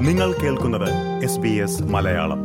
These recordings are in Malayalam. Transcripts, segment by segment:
നിങ്ങൾ കേൾക്കുന്നത് എസ് ബി എസ് മലയാളം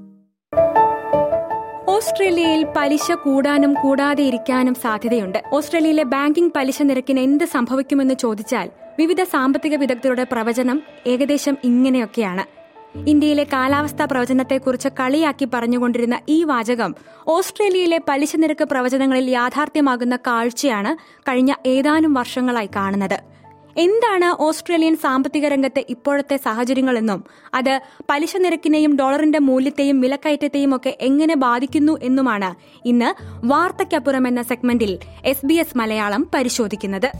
ഓസ്ട്രേലിയയിൽ പലിശ കൂടാനും കൂടാതെ ഇരിക്കാനും സാധ്യതയുണ്ട് ഓസ്ട്രേലിയയിലെ ബാങ്കിംഗ് പലിശ നിരക്കിന് എന്ത് സംഭവിക്കുമെന്ന് ചോദിച്ചാൽ വിവിധ സാമ്പത്തിക വിദഗ്ധരുടെ പ്രവചനം ഏകദേശം ഇങ്ങനെയൊക്കെയാണ് ഇന്ത്യയിലെ കാലാവസ്ഥാ പ്രവചനത്തെക്കുറിച്ച് കളിയാക്കി പറഞ്ഞുകൊണ്ടിരുന്ന ഈ വാചകം ഓസ്ട്രേലിയയിലെ പലിശ നിരക്ക് പ്രവചനങ്ങളിൽ യാഥാർത്ഥ്യമാകുന്ന കാഴ്ചയാണ് കഴിഞ്ഞ ഏതാനും വർഷങ്ങളായി കാണുന്നത് എന്താണ് ഓസ്ട്രേലിയൻ സാമ്പത്തിക രംഗത്തെ ഇപ്പോഴത്തെ സാഹചര്യങ്ങളെന്നും അത് പലിശ നിരക്കിനെയും ഡോളറിന്റെ മൂല്യത്തെയും വിലക്കയറ്റത്തെയും ഒക്കെ എങ്ങനെ ബാധിക്കുന്നു എന്നുമാണ് ഇന്ന് വാർത്തയ്ക്കപ്പുറം എന്ന സെഗ്മെന്റിൽ എസ് ബി എസ് മലയാളം പരിശോധിക്കുന്നത്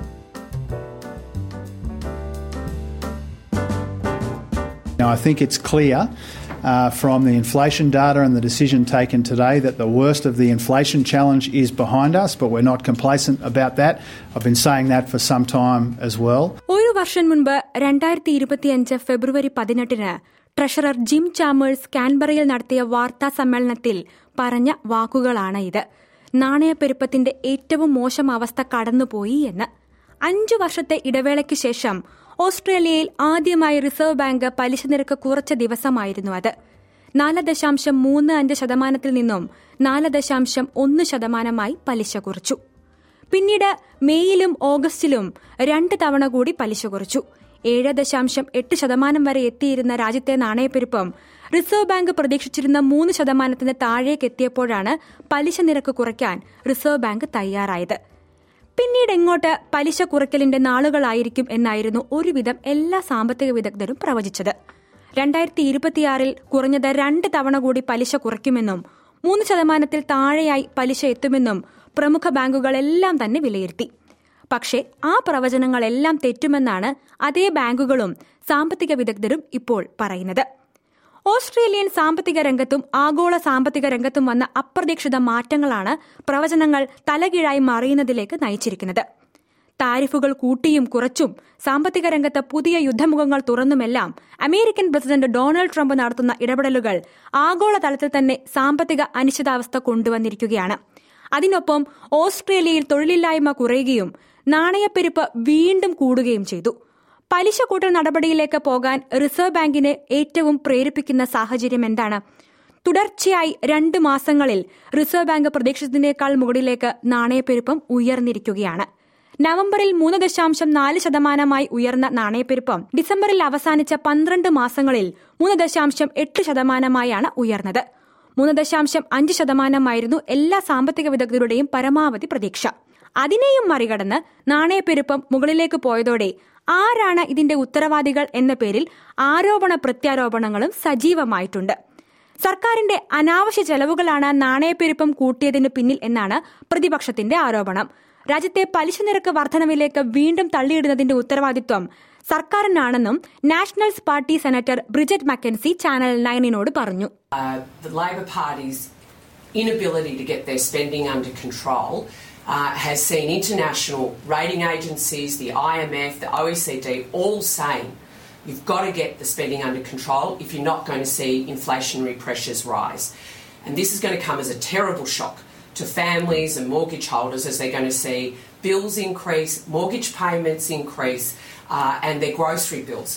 Now, I think it's clear uh, from the inflation data and the decision taken today that the worst of the inflation challenge is behind us, but we're not complacent about that. I've been saying that for some time as well. ഒരു വർഷം മുൻപ് രണ്ടായിരത്തി ഇരുപത്തിയഞ്ച് ഫെബ്രുവരി പതിനെട്ടിന് ട്രഷറർ ജിം ചാമേഴ്സ് കാൻബറയിൽ നടത്തിയ വാർത്താ സമ്മേളനത്തിൽ പറഞ്ഞ വാക്കുകളാണ് ഇത് നാണയപ്പെരുപ്പത്തിന്റെ ഏറ്റവും മോശം അവസ്ഥ കടന്നുപോയി എന്ന് അഞ്ചു വർഷത്തെ ഇടവേളയ്ക്ക് ശേഷം ഓസ്ട്രേലിയയിൽ ആദ്യമായി റിസർവ് ബാങ്ക് പലിശ നിരക്ക് കുറച്ച ദിവസമായിരുന്നു അത് നാല് ദശാംശം മൂന്ന് അഞ്ച് ശതമാനത്തിൽ നിന്നും നാല് ദശാംശം ഒന്ന് ശതമാനമായി പലിശ കുറച്ചു പിന്നീട് മെയ്യിലും ഓഗസ്റ്റിലും രണ്ട് തവണ കൂടി പലിശ കുറച്ചു ഏഴ് ദശാംശം എട്ട് ശതമാനം വരെ എത്തിയിരുന്ന രാജ്യത്തെ നാണയപ്പെരുപ്പം റിസർവ് ബാങ്ക് പ്രതീക്ഷിച്ചിരുന്ന മൂന്ന് ശതമാനത്തിന് താഴേക്ക് എത്തിയപ്പോഴാണ് പലിശ നിരക്ക് കുറയ്ക്കാൻ റിസർവ് ബാങ്ക് തയ്യാറായത് പിന്നീട് എങ്ങോട്ട് പലിശ കുറയ്ക്കലിന്റെ നാളുകളായിരിക്കും എന്നായിരുന്നു ഒരുവിധം എല്ലാ സാമ്പത്തിക വിദഗ്ധരും പ്രവചിച്ചത് രണ്ടായിരത്തി ഇരുപത്തിയാറിൽ കുറഞ്ഞത് രണ്ട് തവണ കൂടി പലിശ കുറയ്ക്കുമെന്നും മൂന്ന് ശതമാനത്തിൽ താഴെയായി പലിശ എത്തുമെന്നും പ്രമുഖ ബാങ്കുകളെല്ലാം തന്നെ വിലയിരുത്തി പക്ഷേ ആ പ്രവചനങ്ങളെല്ലാം തെറ്റുമെന്നാണ് അതേ ബാങ്കുകളും സാമ്പത്തിക വിദഗ്ധരും ഇപ്പോൾ പറയുന്നത് ഓസ്ട്രേലിയൻ സാമ്പത്തിക രംഗത്തും ആഗോള സാമ്പത്തിക രംഗത്തും വന്ന അപ്രതീക്ഷിത മാറ്റങ്ങളാണ് പ്രവചനങ്ങൾ തലകീഴായി മറിയുന്നതിലേക്ക് നയിച്ചിരിക്കുന്നത് താരിഫുകൾ കൂട്ടിയും കുറച്ചും സാമ്പത്തിക രംഗത്ത് പുതിയ യുദ്ധമുഖങ്ങൾ തുറന്നുമെല്ലാം അമേരിക്കൻ പ്രസിഡന്റ് ഡൊണാൾഡ് ട്രംപ് നടത്തുന്ന ഇടപെടലുകൾ ആഗോള തലത്തിൽ തന്നെ സാമ്പത്തിക അനിശ്ചിതാവസ്ഥ കൊണ്ടുവന്നിരിക്കുകയാണ് അതിനൊപ്പം ഓസ്ട്രേലിയയിൽ തൊഴിലില്ലായ്മ കുറയുകയും നാണയപ്പെരുപ്പ് വീണ്ടും കൂടുകയും ചെയ്തു പലിശ കൂട്ടൽ നടപടിയിലേക്ക് പോകാൻ റിസർവ് ബാങ്കിനെ ഏറ്റവും പ്രേരിപ്പിക്കുന്ന സാഹചര്യം എന്താണ് തുടർച്ചയായി രണ്ട് മാസങ്ങളിൽ റിസർവ് ബാങ്ക് പ്രതീക്ഷിച്ചതിനേക്കാൾ മുകളിലേക്ക് നാണയപ്പെരുപ്പം ഉയർന്നിരിക്കുകയാണ് നവംബറിൽ മൂന്ന് ദശാംശം നാല് ശതമാനമായി ഉയർന്ന നാണയപ്പെരുപ്പം ഡിസംബറിൽ അവസാനിച്ച പന്ത്രണ്ട് മാസങ്ങളിൽ മൂന്ന് ദശാംശം എട്ട് ശതമാനമായാണ് ഉയർന്നത് മൂന്ന് ദശാംശം അഞ്ച് ശതമാനമായിരുന്നു എല്ലാ സാമ്പത്തിക വിദഗ്ധരുടെയും പരമാവധി പ്രതീക്ഷ അതിനെയും മറികടന്ന് നാണയപ്പെരുപ്പം മുകളിലേക്ക് പോയതോടെ ആരാണ് ഇതിന്റെ ഉത്തരവാദികൾ എന്ന പേരിൽ ആരോപണ പ്രത്യാരോപണങ്ങളും സജീവമായിട്ടുണ്ട് സർക്കാരിന്റെ അനാവശ്യ ചെലവുകളാണ് നാണയപ്പെരുപ്പം കൂട്ടിയതിനു പിന്നിൽ എന്നാണ് പ്രതിപക്ഷത്തിന്റെ ആരോപണം രാജ്യത്തെ പലിശ നിരക്ക് വർധനവിലേക്ക് വീണ്ടും തള്ളിയിടുന്നതിന്റെ ഉത്തരവാദിത്വം സർക്കാരിനാണെന്നും nationals party senator Bridget McKenzie channel നയനിനോട് പറഞ്ഞു Uh, the Labor Party's inability to get their spending under control uh, has seen international rating agencies, the IMF, the OECD, all saying you've got to get the spending under control if you're not going to see inflationary pressures rise. And this is going to come as a terrible shock to families and mortgage holders as they're going to see bills increase, mortgage payments increase, uh, and their grocery bills.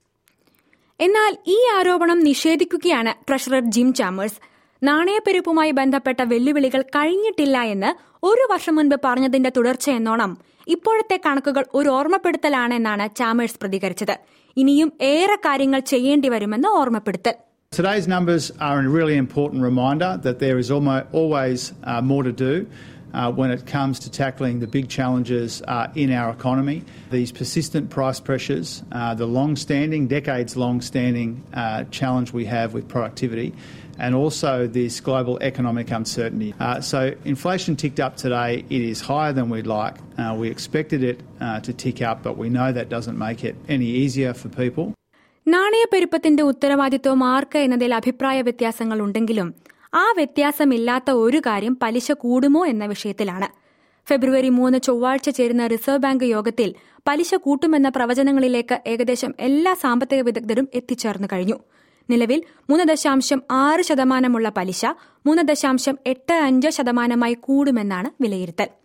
എന്നാൽ ഈ ആരോപണം നിഷേധിക്കുകയാണ് ട്രഷറർ ജിം ചാമേഴ്സ് നാണയപ്പെരുപ്പുമായി ബന്ധപ്പെട്ട വെല്ലുവിളികൾ കഴിഞ്ഞിട്ടില്ല എന്ന് ഒരു വർഷം മുൻപ് പറഞ്ഞതിന്റെ തുടർച്ചയെന്നോണം ഇപ്പോഴത്തെ കണക്കുകൾ ഒരു ഓർമ്മപ്പെടുത്തലാണെന്നാണ് ചാമേഴ്സ് പ്രതികരിച്ചത് ഇനിയും ഏറെ കാര്യങ്ങൾ ചെയ്യേണ്ടി വരുമെന്ന് ഓർമ്മപ്പെടുത്തൽ Today's numbers are a really important reminder that there is almo- always uh, more to do. Uh, when it comes to tackling the big challenges uh, in our economy, these persistent price pressures, uh, the long standing, decades long standing uh, challenge we have with productivity, and also this global economic uncertainty. Uh, so, inflation ticked up today. It is higher than we'd like. Uh, we expected it uh, to tick up, but we know that doesn't make it any easier for people. നാണയപ്പെരുപ്പത്തിന്റെ ഉത്തരവാദിത്വം ആർക്ക് എന്നതിൽ അഭിപ്രായ വ്യത്യാസങ്ങൾ ഉണ്ടെങ്കിലും ആ വ്യത്യാസമില്ലാത്ത ഒരു കാര്യം പലിശ കൂടുമോ എന്ന വിഷയത്തിലാണ് ഫെബ്രുവരി മൂന്ന് ചൊവ്വാഴ്ച ചേരുന്ന റിസർവ് ബാങ്ക് യോഗത്തിൽ പലിശ കൂട്ടുമെന്ന പ്രവചനങ്ങളിലേക്ക് ഏകദേശം എല്ലാ സാമ്പത്തിക വിദഗ്ധരും എത്തിച്ചേർന്നു കഴിഞ്ഞു നിലവിൽ മൂന്ന് ദശാംശം ആറ് ശതമാനമുള്ള പലിശ മൂന്ന് ദശാംശം എട്ട് അഞ്ച് ശതമാനമായി കൂടുമെന്നാണ് വിലയിരുത്തൽ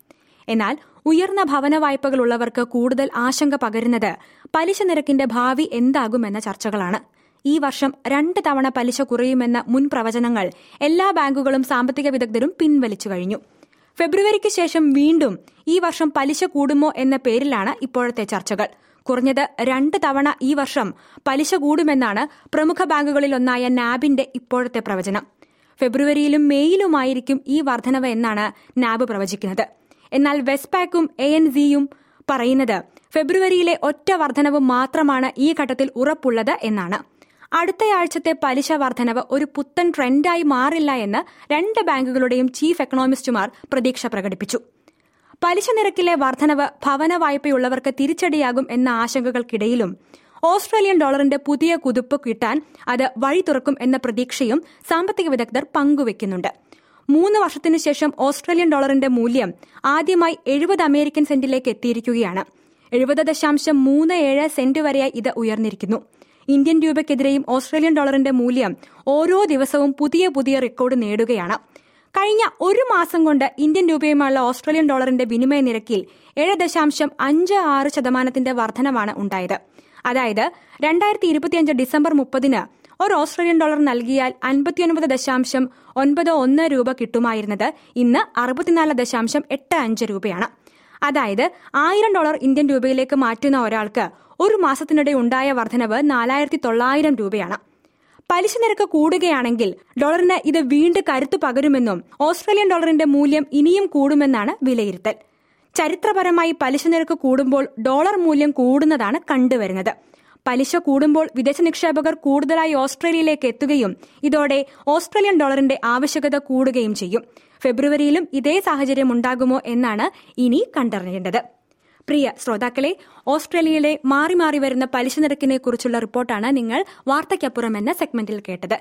എന്നാൽ ഉയർന്ന ഭവന വായ്പകളുള്ളവർക്ക് കൂടുതൽ ആശങ്ക പകരുന്നത് പലിശ നിരക്കിന്റെ ഭാവി എന്താകുമെന്ന ചർച്ചകളാണ് ഈ വർഷം രണ്ട് തവണ പലിശ കുറയുമെന്ന മുൻ പ്രവചനങ്ങൾ എല്ലാ ബാങ്കുകളും സാമ്പത്തിക വിദഗ്ധരും പിൻവലിച്ചു കഴിഞ്ഞു ഫെബ്രുവരിക്ക് ശേഷം വീണ്ടും ഈ വർഷം പലിശ കൂടുമോ എന്ന പേരിലാണ് ഇപ്പോഴത്തെ ചർച്ചകൾ കുറഞ്ഞത് രണ്ട് തവണ ഈ വർഷം പലിശ കൂടുമെന്നാണ് പ്രമുഖ ബാങ്കുകളിലൊന്നായ നാബിന്റെ ഇപ്പോഴത്തെ പ്രവചനം ഫെബ്രുവരിയിലും മേയിലുമായിരിക്കും ഈ വർധനവ് എന്നാണ് നാബ് പ്രവചിക്കുന്നത് എന്നാൽ വെസ്പാക്കും എ എൻ സിയും പറയുന്നത് ഫെബ്രുവരിയിലെ ഒറ്റ വർധനവ് മാത്രമാണ് ഈ ഘട്ടത്തിൽ ഉറപ്പുള്ളത് എന്നാണ് അടുത്തയാഴ്ചത്തെ പലിശ വർധനവ് ഒരു പുത്തൻ ട്രെൻഡായി മാറില്ല എന്ന് രണ്ട് ബാങ്കുകളുടെയും ചീഫ് എക്കണോമിസ്റ്റുമാർ പ്രതീക്ഷ പ്രകടിപ്പിച്ചു പലിശ നിരക്കിലെ വർധനവ് ഭവന വായ്പയുള്ളവർക്ക് തിരിച്ചടിയാകും എന്ന ആശങ്കകൾക്കിടയിലും ഓസ്ട്രേലിയൻ ഡോളറിന്റെ പുതിയ കുതിപ്പ് കിട്ടാൻ അത് വഴി തുറക്കും എന്ന പ്രതീക്ഷയും സാമ്പത്തിക വിദഗ്ധർ പങ്കുവയ്ക്കുന്നുണ്ട് മൂന്ന് വർഷത്തിനു ശേഷം ഓസ്ട്രേലിയൻ ഡോളറിന്റെ മൂല്യം ആദ്യമായി എഴുപത് അമേരിക്കൻ സെന്റിലേക്ക് എത്തിയിരിക്കുകയാണ് എഴുപത് ദശാംശം മൂന്ന് ഏഴ് സെന്റ് വരെയായി ഇത് ഉയർന്നിരിക്കുന്നു ഇന്ത്യൻ രൂപയ്ക്കെതിരെയും ഓസ്ട്രേലിയൻ ഡോളറിന്റെ മൂല്യം ഓരോ ദിവസവും പുതിയ പുതിയ റെക്കോർഡ് നേടുകയാണ് കഴിഞ്ഞ ഒരു മാസം കൊണ്ട് ഇന്ത്യൻ രൂപയുമായുള്ള ഓസ്ട്രേലിയൻ ഡോളറിന്റെ വിനിമയ നിരക്കിൽ ഏഴ് ദശാംശം അഞ്ച് ആറ് ശതമാനത്തിന്റെ വർധനമാണ് ഉണ്ടായത് അതായത് രണ്ടായിരത്തി ഇരുപത്തിയഞ്ച് ഡിസംബർ മുപ്പതിന് ഒരു ഓസ്ട്രേലിയൻ ഡോളർ നൽകിയാൽ അൻപത്തിയൊൻപത് ദശാംശം ഒൻപത് ഒന്ന് രൂപ കിട്ടുമായിരുന്നത് ഇന്ന് അറുപത്തിനാല് ദശാംശം എട്ട് അഞ്ച് രൂപയാണ് അതായത് ആയിരം ഡോളർ ഇന്ത്യൻ രൂപയിലേക്ക് മാറ്റുന്ന ഒരാൾക്ക് ഒരു മാസത്തിനിടെ ഉണ്ടായ വർധനവ് നാലായിരത്തി തൊള്ളായിരം രൂപയാണ് പലിശ നിരക്ക് കൂടുകയാണെങ്കിൽ ഡോളറിന് ഇത് വീണ്ടും കരുത്തു പകരുമെന്നും ഓസ്ട്രേലിയൻ ഡോളറിന്റെ മൂല്യം ഇനിയും കൂടുമെന്നാണ് വിലയിരുത്തൽ ചരിത്രപരമായി പലിശ നിരക്ക് കൂടുമ്പോൾ ഡോളർ മൂല്യം കൂടുന്നതാണ് കണ്ടുവരുന്നത് പലിശ കൂടുമ്പോൾ വിദേശ നിക്ഷേപകർ കൂടുതലായി ഓസ്ട്രേലിയയിലേക്ക് എത്തുകയും ഇതോടെ ഓസ്ട്രേലിയൻ ഡോളറിന്റെ ആവശ്യകത കൂടുകയും ചെയ്യും ഫെബ്രുവരിയിലും ഇതേ സാഹചര്യം ഉണ്ടാകുമോ എന്നാണ് ഇനി കണ്ടറിയേണ്ടത് പ്രിയ ശ്രോതാക്കളെ ഓസ്ട്രേലിയയിലെ മാറി മാറി വരുന്ന പലിശ നിരക്കിനെ കുറിച്ചുള്ള റിപ്പോർട്ടാണ് നിങ്ങൾ വാർത്തയ്ക്കപ്പുറം എന്ന സെഗ്മെന്റിൽ കേട്ടത്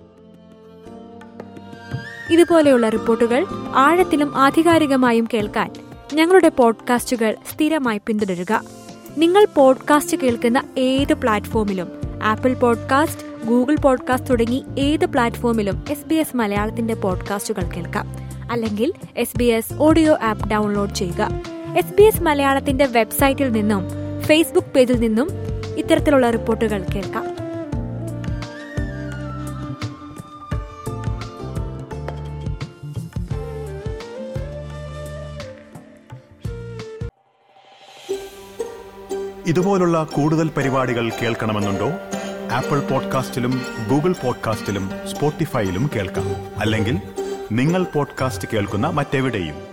ഇതുപോലെയുള്ള റിപ്പോർട്ടുകൾ ആഴത്തിലും ആധികാരികമായും കേൾക്കാൻ ഞങ്ങളുടെ പോഡ്കാസ്റ്റുകൾ സ്ഥിരമായി പിന്തുടരുക നിങ്ങൾ പോഡ്കാസ്റ്റ് കേൾക്കുന്ന ഏത് പ്ലാറ്റ്ഫോമിലും ആപ്പിൾ പോഡ്കാസ്റ്റ് ഗൂഗിൾ പോഡ്കാസ്റ്റ് തുടങ്ങി ഏത് പ്ലാറ്റ്ഫോമിലും എസ് ബി എസ് മലയാളത്തിന്റെ പോഡ്കാസ്റ്റുകൾ കേൾക്കാം അല്ലെങ്കിൽ S B S audio app download ചെയ്യുക എസ് ബി എസ് മലയാളത്തിന്റെ വെബ്സൈറ്റിൽ നിന്നും ഫേസ്ബുക്ക് പേജിൽ നിന്നും ഇത്തരത്തിലുള്ള റിപ്പോർട്ടുകൾ കേൾക്കാം ഇതുപോലുള്ള കൂടുതൽ പരിപാടികൾ കേൾക്കണമെന്നുണ്ടോ ആപ്പിൾ പോഡ്കാസ്റ്റിലും ഗൂഗിൾ പോഡ്കാസ്റ്റിലും സ്പോട്ടിഫൈയിലും കേൾക്കാം അല്ലെങ്കിൽ നിങ്ങൾ പോഡ്കാസ്റ്റ് കേൾക്കുന്ന മറ്റെവിടെയും